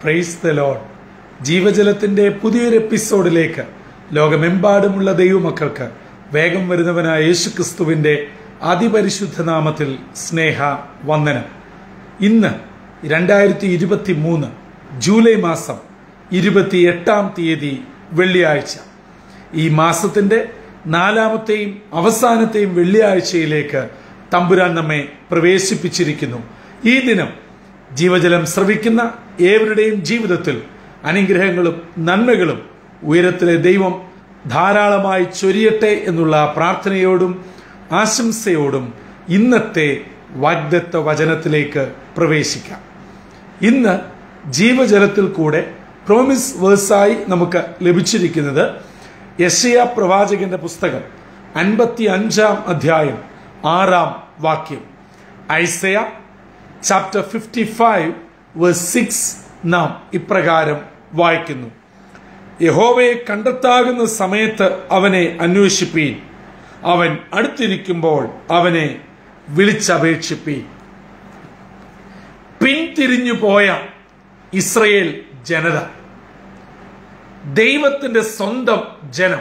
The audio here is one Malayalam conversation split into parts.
പ്രൈസ് ദ ലോഡ് ജീവജലത്തിന്റെ പുതിയൊരു എപ്പിസോഡിലേക്ക് ലോകമെമ്പാടുമുള്ള ദൈവമക്കൾക്ക് വേഗം വരുന്നവനായ യേശുക്രിസ്തുവിന്റെ അതിപരിശുദ്ധ നാമത്തിൽ സ്നേഹ വന്ദനം ഇന്ന് രണ്ടായിരത്തി ഇരുപത്തി മൂന്ന് ജൂലൈ മാസം ഇരുപത്തി എട്ടാം തീയതി വെള്ളിയാഴ്ച ഈ മാസത്തിന്റെ നാലാമത്തെയും അവസാനത്തെയും വെള്ളിയാഴ്ചയിലേക്ക് തമ്പുരാൻ നമ്മെ പ്രവേശിപ്പിച്ചിരിക്കുന്നു ഈ ദിനം ജീവജലം ശ്രവിക്കുന്ന ഏവരുടെയും ജീവിതത്തിൽ അനുഗ്രഹങ്ങളും നന്മകളും ഉയരത്തിലെ ദൈവം ധാരാളമായി ചൊരിയട്ടെ എന്നുള്ള പ്രാർത്ഥനയോടും ആശംസയോടും ഇന്നത്തെ വാഗ്ദത്ത വചനത്തിലേക്ക് പ്രവേശിക്കാം ഇന്ന് ജീവജലത്തിൽ കൂടെ പ്രോമിസ് വേഴ്സായി നമുക്ക് ലഭിച്ചിരിക്കുന്നത് യശയ പ്രവാചകന്റെ പുസ്തകം അൻപത്തി അഞ്ചാം അധ്യായം ആറാം വാക്യം Isaiah chapter fifty five verse six നാം ഇപ്രകാരം വായിക്കുന്നു യഹോവയെ കണ്ടെത്താകുന്ന സമയത്ത് അവനെ അന്വേഷിപ്പീൻ അവൻ അടുത്തിരിക്കുമ്പോൾ അവനെ വിളിച്ചപേക്ഷിപ്പീൻ പിന്തിരിഞ്ഞു പോയ ഇസ്രയേൽ ജനത ദൈവത്തിന്റെ സ്വന്തം ജനം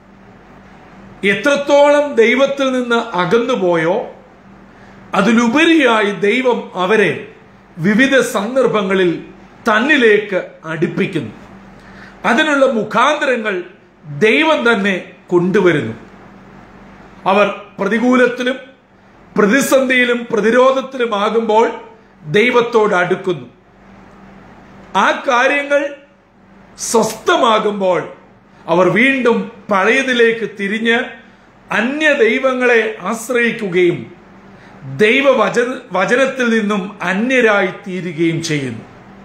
എത്രത്തോളം ദൈവത്തിൽ നിന്ന് അകന്നുപോയോ അതിലുപരിയായി ദൈവം അവരെ വിവിധ സന്ദർഭങ്ങളിൽ തന്നിലേക്ക് അടുപ്പിക്കുന്നു അതിനുള്ള മുഖാന്തരങ്ങൾ ദൈവം തന്നെ കൊണ്ടുവരുന്നു അവർ പ്രതികൂലത്തിലും പ്രതിസന്ധിയിലും പ്രതിരോധത്തിലുമാകുമ്പോൾ ദൈവത്തോട് അടുക്കുന്നു ആ കാര്യങ്ങൾ സ്വസ്ഥമാകുമ്പോൾ അവർ വീണ്ടും പഴയതിലേക്ക് തിരിഞ്ഞ് അന്യ ദൈവങ്ങളെ ആശ്രയിക്കുകയും ദൈവവചന വചനത്തിൽ നിന്നും അന്യരായി തീരുകയും ചെയ്യുന്നു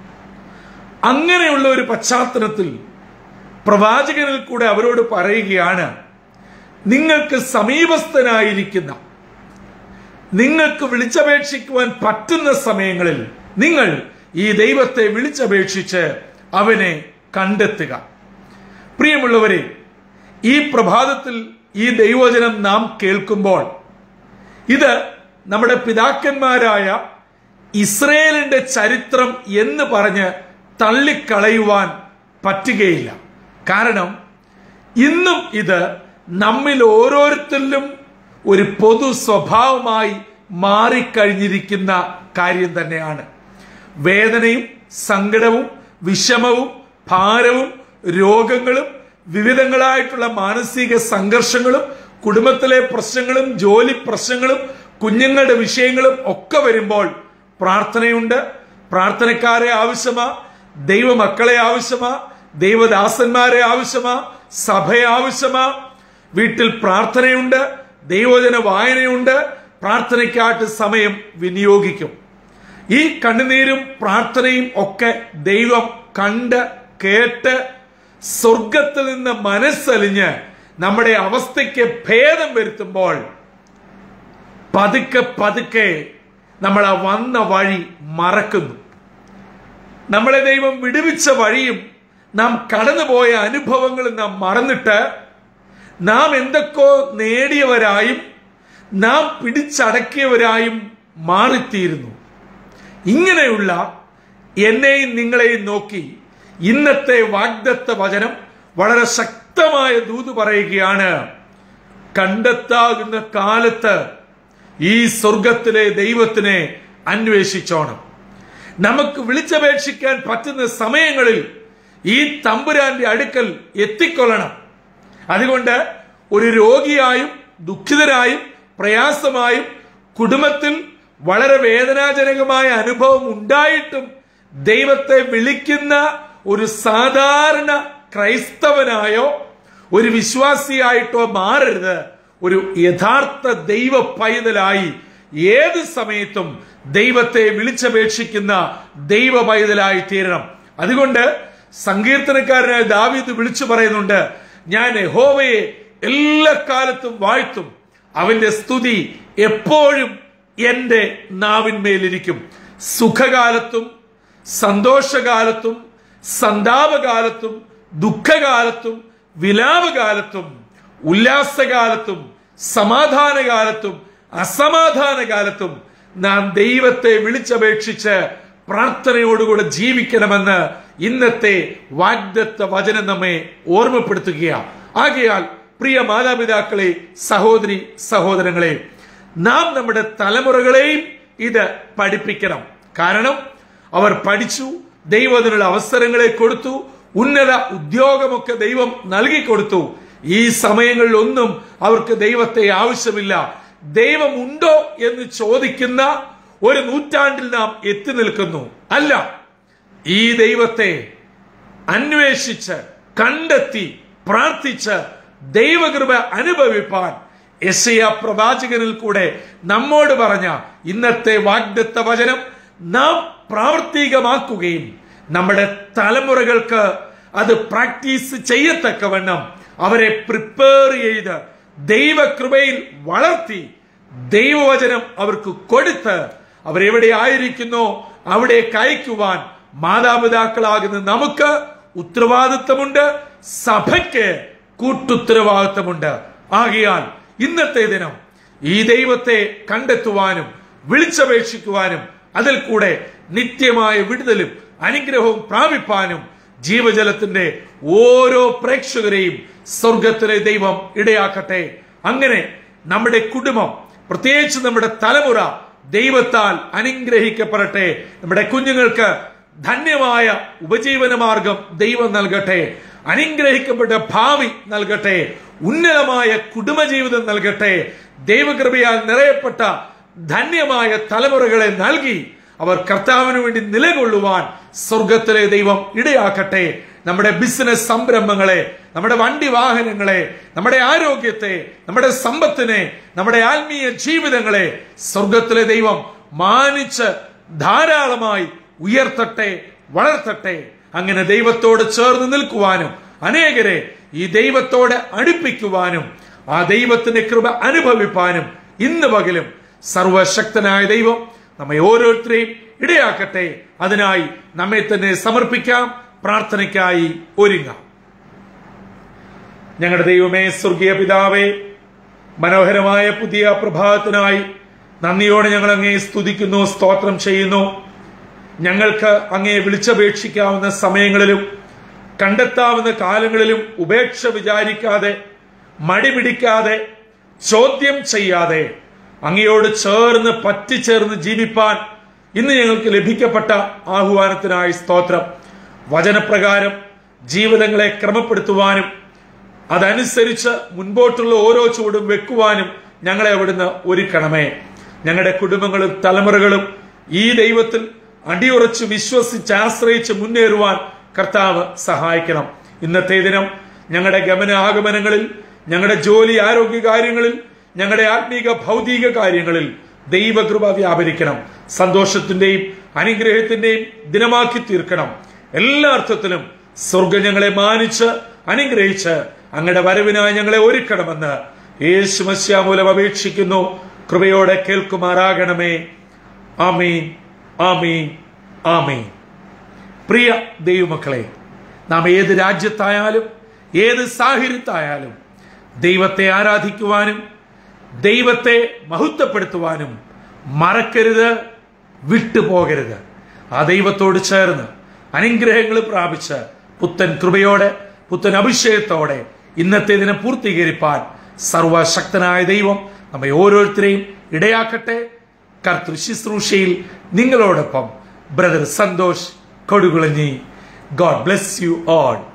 അങ്ങനെയുള്ള ഒരു പശ്ചാത്തലത്തിൽ പ്രവാചകനിൽ കൂടെ അവരോട് പറയുകയാണ് നിങ്ങൾക്ക് സമീപസ്ഥനായിരിക്കുന്ന നിങ്ങൾക്ക് വിളിച്ചപേക്ഷിക്കുവാൻ പറ്റുന്ന സമയങ്ങളിൽ നിങ്ങൾ ഈ ദൈവത്തെ വിളിച്ചപേക്ഷിച്ച് അവനെ കണ്ടെത്തുക പ്രിയമുള്ളവരെ ഈ പ്രഭാതത്തിൽ ഈ ദൈവവചനം നാം കേൾക്കുമ്പോൾ ഇത് നമ്മുടെ പിതാക്കന്മാരായ ഇസ്രയേലിന്റെ ചരിത്രം എന്ന് പറഞ്ഞ് തള്ളിക്കളയുവാൻ പറ്റുകയില്ല കാരണം ഇന്നും ഇത് നമ്മിൽ ഓരോരുത്തരിലും ഒരു പൊതു സ്വഭാവമായി മാറിക്കഴിഞ്ഞിരിക്കുന്ന കാര്യം തന്നെയാണ് വേദനയും സങ്കടവും വിഷമവും ഭാരവും രോഗങ്ങളും വിവിധങ്ങളായിട്ടുള്ള മാനസിക സംഘർഷങ്ങളും കുടുംബത്തിലെ പ്രശ്നങ്ങളും ജോലി പ്രശ്നങ്ങളും കുഞ്ഞുങ്ങളുടെ വിഷയങ്ങളും ഒക്കെ വരുമ്പോൾ പ്രാർത്ഥനയുണ്ട് പ്രാർത്ഥനക്കാരെ ആവശ്യമാ ദൈവമക്കളെ ആവശ്യമാ ദൈവദാസന്മാരെ ആവശ്യമാ സഭയെ ആവശ്യമാ വീട്ടിൽ പ്രാർത്ഥനയുണ്ട് ദൈവജന വായനയുണ്ട് പ്രാർത്ഥനയ്ക്കായിട്ട് സമയം വിനിയോഗിക്കും ഈ കണ്ണുനീരും പ്രാർത്ഥനയും ഒക്കെ ദൈവം കണ്ട് കേട്ട് സ്വർഗത്തിൽ നിന്ന് മനസ്സലിഞ്ഞ് നമ്മുടെ അവസ്ഥയ്ക്ക് ഭേദം വരുത്തുമ്പോൾ പതുക്കെ പതുക്കെ നമ്മൾ ആ വന്ന വഴി മറക്കുന്നു നമ്മളെ ദൈവം വിടുവിച്ച വഴിയും നാം കടന്നുപോയ അനുഭവങ്ങളും നാം മറന്നിട്ട് നാം എന്തൊക്കെയോ നേടിയവരായും നാം പിടിച്ചടക്കിയവരായും മാറിത്തീരുന്നു ഇങ്ങനെയുള്ള എന്നെയും നിങ്ങളെയും നോക്കി ഇന്നത്തെ വാഗ്ദത്ത വചനം വളരെ ശക്തമായ ദൂത് പറയുകയാണ് കണ്ടെത്താകുന്ന കാലത്ത് ഈ സ്വർഗത്തിലെ ദൈവത്തിനെ അന്വേഷിച്ചോണം നമുക്ക് വിളിച്ചപേക്ഷിക്കാൻ പറ്റുന്ന സമയങ്ങളിൽ ഈ തമ്പുരാന്റെ അടുക്കൽ എത്തിക്കൊള്ളണം അതുകൊണ്ട് ഒരു രോഗിയായും ദുഃഖിതരായും പ്രയാസമായും കുടുംബത്തിൽ വളരെ വേദനാജനകമായ അനുഭവം ഉണ്ടായിട്ടും ദൈവത്തെ വിളിക്കുന്ന ഒരു സാധാരണ ക്രൈസ്തവനായോ ഒരു വിശ്വാസിയായിട്ടോ മാറരുത് ഒരു യഥാർത്ഥ ദൈവ പൈതലായി ഏത് സമയത്തും ദൈവത്തെ വിളിച്ചപേക്ഷിക്കുന്ന ദൈവ പൈതലായി തീരണം അതുകൊണ്ട് സങ്കീർത്തനക്കാരനായ ദാവീദ് വിളിച്ചു പറയുന്നുണ്ട് ഞാൻ യഹോവയെ എല്ലാ കാലത്തും വാഴ്ത്തും അവന്റെ സ്തുതി എപ്പോഴും എന്റെ നാവിന്മേലിരിക്കും സുഖകാലത്തും സന്തോഷകാലത്തും സന്താപകാലത്തും ദുഃഖകാലത്തും വിലാപകാലത്തും ഉല്ലാസകാലത്തും സമാധാനകാലത്തും അസമാധാന കാലത്തും നാം ദൈവത്തെ വിളിച്ചപേക്ഷിച്ച് പ്രാർത്ഥനയോടുകൂടെ ജീവിക്കണമെന്ന് ഇന്നത്തെ വാഗ്ദത്ത വചനം നമ്മെ ഓർമ്മപ്പെടുത്തുകയാണ് ആകയാൽ പ്രിയ മാതാപിതാക്കളെ സഹോദരി സഹോദരങ്ങളെ നാം നമ്മുടെ തലമുറകളെയും ഇത് പഠിപ്പിക്കണം കാരണം അവർ പഠിച്ചു ദൈവം അതിനുള്ള അവസരങ്ങളെ കൊടുത്തു ഉന്നത ഉദ്യോഗമൊക്കെ ദൈവം നൽകി കൊടുത്തു ഈ സമയങ്ങളിലൊന്നും അവർക്ക് ദൈവത്തെ ആവശ്യമില്ല ദൈവമുണ്ടോ എന്ന് ചോദിക്കുന്ന ഒരു നൂറ്റാണ്ടിൽ നാം എത്തി നിൽക്കുന്നു അല്ല ഈ ദൈവത്തെ അന്വേഷിച്ച് കണ്ടെത്തി പ്രാർത്ഥിച്ച് ദൈവകൃപ അനുഭവിപ്പാൻ യശയ പ്രവാചകനിൽ കൂടെ നമ്മോട് പറഞ്ഞ ഇന്നത്തെ വാഗ്ദത്ത വചനം നാം പ്രാവർത്തികമാക്കുകയും നമ്മുടെ തലമുറകൾക്ക് അത് പ്രാക്ടീസ് ചെയ്യത്തക്കവണ്ണം അവരെ പ്രിപ്പയർ ചെയ്ത് ദൈവകൃപയിൽ വളർത്തി ദൈവവചനം അവർക്ക് കൊടുത്ത് അവരെവിടെ ആയിരിക്കുന്നോ അവിടേക്ക് അയക്കുവാൻ മാതാപിതാക്കളാകുന്ന നമുക്ക് ഉത്തരവാദിത്തമുണ്ട് സഭയ്ക്ക് കൂട്ടുത്തരവാദിത്തമുണ്ട് ആകയാൽ ഇന്നത്തെ ദിനം ഈ ദൈവത്തെ കണ്ടെത്തുവാനും വിളിച്ചപേക്ഷിക്കുവാനും അതിൽ കൂടെ നിത്യമായ വിടുതലും അനുഗ്രഹവും പ്രാപിപ്പാനും ജീവജലത്തിന്റെ ഓരോ പ്രേക്ഷകരെയും സ്വർഗത്തിലെ ദൈവം ഇടയാക്കട്ടെ അങ്ങനെ നമ്മുടെ കുടുംബം പ്രത്യേകിച്ച് നമ്മുടെ തലമുറ ദൈവത്താൽ അനുഗ്രഹിക്കപ്പെടട്ടെ നമ്മുടെ കുഞ്ഞുങ്ങൾക്ക് ധന്യമായ ഉപജീവന മാർഗം ദൈവം നൽകട്ടെ അനുഗ്രഹിക്കപ്പെട്ട ഭാവി നൽകട്ടെ ഉന്നതമായ കുടുംബജീവിതം നൽകട്ടെ ദൈവകൃപയാൽ നിറയപ്പെട്ട ധന്യമായ തലമുറകളെ നൽകി അവർ കർത്താവിന് വേണ്ടി നിലകൊള്ളുവാൻ സ്വർഗത്തിലെ ദൈവം ഇടയാക്കട്ടെ നമ്മുടെ ബിസിനസ് സംരംഭങ്ങളെ നമ്മുടെ വണ്ടി വാഹനങ്ങളെ നമ്മുടെ ആരോഗ്യത്തെ നമ്മുടെ സമ്പത്തിനെ നമ്മുടെ ആത്മീയ ജീവിതങ്ങളെ സ്വർഗത്തിലെ ദൈവം മാനിച്ച് ധാരാളമായി ഉയർത്തട്ടെ വളർത്തട്ടെ അങ്ങനെ ദൈവത്തോട് ചേർന്ന് നിൽക്കുവാനും അനേകരെ ഈ ദൈവത്തോട് അടുപ്പിക്കുവാനും ആ ദൈവത്തിന്റെ കൃപ അനുഭവിപ്പാനും ഇന്ന് പകലും സർവശക്തനായ ദൈവം നമ്മെ ഓരോരുത്തരെയും ഇടയാക്കട്ടെ അതിനായി നമ്മെ തന്നെ സമർപ്പിക്കാം പ്രാർത്ഥനയ്ക്കായി ഒരുങ്ങാം ഞങ്ങളുടെ ദൈവമേ സ്വർഗീയ പിതാവേ മനോഹരമായ പുതിയ പ്രഭാതത്തിനായി നന്ദിയോടെ ഞങ്ങൾ അങ്ങേ സ്തുതിക്കുന്നു സ്തോത്രം ചെയ്യുന്നു ഞങ്ങൾക്ക് അങ്ങേ വിളിച്ചപേക്ഷിക്കാവുന്ന സമയങ്ങളിലും കണ്ടെത്താവുന്ന കാലങ്ങളിലും ഉപേക്ഷ വിചാരിക്കാതെ മടിപിടിക്കാതെ ചോദ്യം ചെയ്യാതെ അങ്ങയോട് ചേർന്ന് പറ്റിച്ചേർന്ന് ജീവിപ്പാൻ ഇന്ന് ഞങ്ങൾക്ക് ലഭിക്കപ്പെട്ട ആഹ്വാനത്തിനായി സ്തോത്രം വചനപ്രകാരം ജീവിതങ്ങളെ ക്രമപ്പെടുത്തുവാനും അതനുസരിച്ച് മുൻപോട്ടുള്ള ഓരോ ചുവടും വെക്കുവാനും ഞങ്ങളെ അവിടുന്ന് ഒരുക്കണമേ ഞങ്ങളുടെ കുടുംബങ്ങളും തലമുറകളും ഈ ദൈവത്തിൽ അടിയുറച്ച് വിശ്വസിച്ച് ആശ്രയിച്ച് മുന്നേറുവാൻ കർത്താവ് സഹായിക്കണം ഇന്നത്തെ ദിനം ഞങ്ങളുടെ ഗമനാഗമനങ്ങളിൽ ഞങ്ങളുടെ ജോലി ആരോഗ്യ കാര്യങ്ങളിൽ ഞങ്ങളുടെ ആത്മീക ഭൗതിക കാര്യങ്ങളിൽ ദൈവകൃപ വ്യാപരിക്കണം സന്തോഷത്തിന്റെയും അനുഗ്രഹത്തിന്റെയും ദിനമാക്കി തീർക്കണം എല്ലാ അർത്ഥത്തിലും സ്വർഗം ഞങ്ങളെ മാനിച്ച് അനുഗ്രഹിച്ച് അങ്ങയുടെ വരവിനായി ഞങ്ങളെ ഒരുക്കണമെന്ന് യേശുമസ്യ മൂലം അപേക്ഷിക്കുന്നു കൃപയോടെ കേൾക്കുമാറാകണമേ ആമീൻ ആമീൻ ആമീൻ പ്രിയ ദൈവമക്കളെ നാം ഏത് രാജ്യത്തായാലും ഏത് സാഹചര്യത്തായാലും ദൈവത്തെ ആരാധിക്കുവാനും ദൈവത്തെ മഹത്വപ്പെടുത്തുവാനും മറക്കരുത് വിട്ടുപോകരുത് ആ ദൈവത്തോട് ചേർന്ന് അനുഗ്രഹങ്ങൾ പ്രാപിച്ച് പുത്തൻ കൃപയോടെ പുത്തൻ അഭിഷേകത്തോടെ ഇന്നത്തെ ദിനം പൂർത്തീകരിപ്പാൻ സർവശക്തനായ ദൈവം നമ്മെ ഓരോരുത്തരെയും ഇടയാക്കട്ടെ കർത്തൃ ശുശ്രൂഷയിൽ നിങ്ങളോടൊപ്പം brother Santhosh Kodukulanji God bless you all